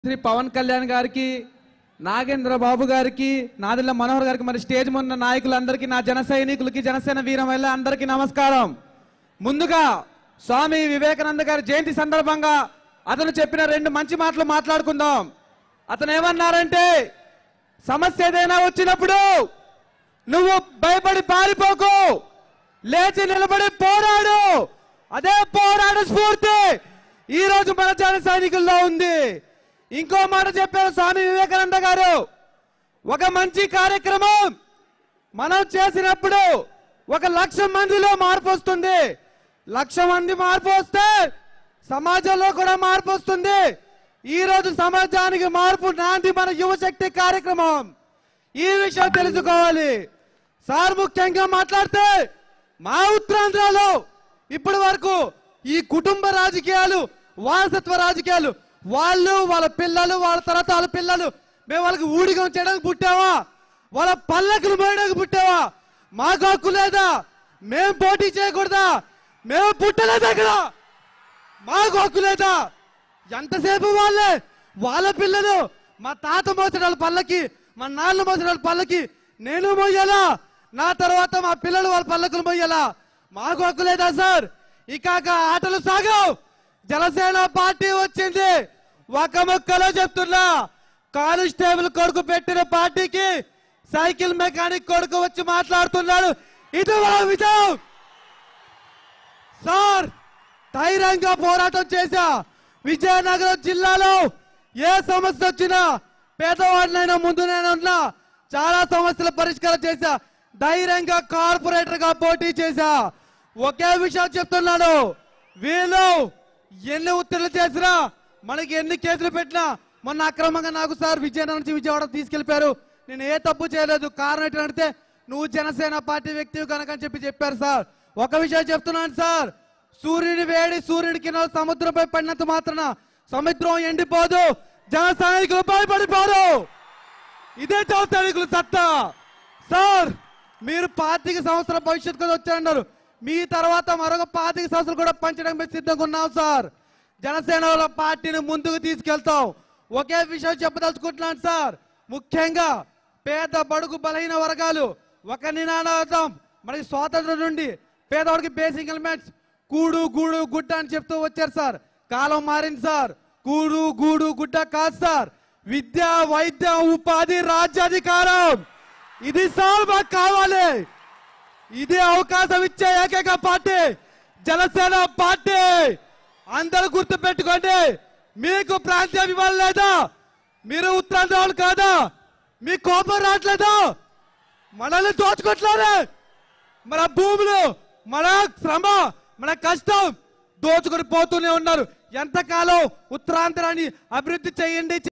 శ్రీ పవన్ కళ్యాణ్ గారికి నాగేంద్ర బాబు గారికి నాదిల్ల మనోహర్ గారికి మరి స్టేజ్ ముందున్న నాయకులందరికీ నా జన సైనికులకి జనసేన వీరమల్ల అందరికీ నమస్కారం ముందుగా స్వామి వివేకానంద గారి జయంతి సందర్భంగా అతను చెప్పిన రెండు మంచి మాటలు మాట్లాడుకుందాం అతను ఏమన్నారంటే సమస్య ఏదైనా వచ్చినప్పుడు నువ్వు భయపడి పారిపోకు లేచి నిలబడి పోరాడు అదే పోరాడు స్ఫూర్తి ఈ రోజు మన జన సైనికుల్లో ఉంది ఇంకో మాట చెప్పారు స్వామి వివేకానంద గారు ఒక మంచి కార్యక్రమం మనం చేసినప్పుడు ఒక లక్ష మందిలో మార్పు వస్తుంది లక్ష మంది మార్పు వస్తే సమాజంలో కూడా మార్పు వస్తుంది ఈ రోజు సమాజానికి మార్పు నాంది మన యువశక్తి కార్యక్రమం ఈ విషయం తెలుసుకోవాలి సార్ ముఖ్యంగా మాట్లాడితే మా ఉత్తరాంధ్రలో ఇప్పటి వరకు ఈ కుటుంబ రాజకీయాలు వారసత్వ రాజకీయాలు వాళ్ళు వాళ్ళ పిల్లలు వాళ్ళ తర్వాత వాళ్ళ పిల్లలు మేము వాళ్ళకి ఊడిగం చేయడానికి పుట్టావా వాళ్ళ పల్లకులు మోయడానికి పుట్టావా మాకు హక్కు లేదా మేము పోటీ చేయకూడదా మేము పుట్టలేదు అక్కడ మాకు హక్కు లేదా ఎంతసేపు వాళ్ళే వాళ్ళ పిల్లలు మా తాత మోసిన వాళ్ళ పల్లకి మా నాన్న మోసిన వాళ్ళ పల్లకి నేను మోయాలా నా తర్వాత మా పిల్లలు వాళ్ళ పల్లకులు మోయాలా మాకు హక్కు లేదా సార్ ఇక ఆటలు సాగవు జనసేన పార్టీ వచ్చింది ఒక ముక్కలో చెప్తున్నా కానిస్టేబుల్ కొడుకు పెట్టిన పార్టీకి సైకిల్ మెకానిక్ కొడుకు వచ్చి మాట్లాడుతున్నాడు ఇది మా విజయం సార్ ధైర్యంగా పోరాటం చేశా విజయనగరం జిల్లాలో ఏ సమస్య వచ్చినా పేదవాడినైనా ముందు నేను ఉన్నా చాలా సమస్యల పరిష్కారం చేశా ధైర్యంగా కార్పొరేటర్ గా పోటీ చేశా ఒకే విషయం చెప్తున్నాను వీళ్ళు ఎన్ని ఉత్తర్వులు చేసినా మనకి ఎన్ని కేసులు పెట్టినా మొన్న అక్రమంగా నాకు సార్ విజయనగరం నుంచి విజయవాడ తీసుకెళ్లిపారు నేను ఏ తప్పు చేయలేదు కారణం ఏంటంటే నువ్వు జనసేన పార్టీ వ్యక్తివి కనుక అని చెప్పి చెప్పారు సార్ ఒక విషయం చెప్తున్నాను సార్ సూర్యుని వేడి సూర్యుడి కింద సముద్రంపై పడినంత మాత్రాన సముద్రం ఎండిపోదు జన సైనికులు భయపడిపోరు ఇదే జన సైనికులు సత్తా సార్ మీరు పాతిక సంవత్సరాల భవిష్యత్తు కోసం వచ్చారన్నారు మీ తర్వాత మరొక పాతిక సంవత్సరాలు కూడా పంచడానికి మేము సిద్ధంగా ఉన్నాం సార్ జనసేన వాళ్ళ పార్టీని ముందుకు తీసుకెళ్తాం ఒకే విషయం చెప్పదలుచుకుంటున్నాను సార్ ముఖ్యంగా పేద బడుగు బలహీన వర్గాలు ఒక నినాదం మనకి స్వాతంత్రం నుండి పేదవాడికి బేసిక్ ఎలిమెంట్స్ కూడు గూడు గుడ్డ అని చెప్తూ వచ్చారు సార్ కాలం మారింది సార్ కూడు గూడు గుడ్డ కాదు సార్ విద్య వైద్య ఉపాధి రాజ్యాధికారం ఇది సార్ మాకు కావాలి ఇది అవకాశం ఇచ్చే ఏకైక పార్టీ జనసేన పార్టీ అందరూ గుర్తు పెట్టుకోండి మీకు ప్రాంతీయ అభిమానులు లేదా మీరు ఉత్తరాంధ్ర వాళ్ళు కాదా మీ కోపం రావట్లేదా మనల్ని దోచుకోవట్లేదే మన భూములు మన శ్రమ మన కష్టం దోచుకొని పోతూనే ఉన్నారు ఎంతకాలం ఉత్తరాంధ్రాన్ని అభివృద్ధి చేయండి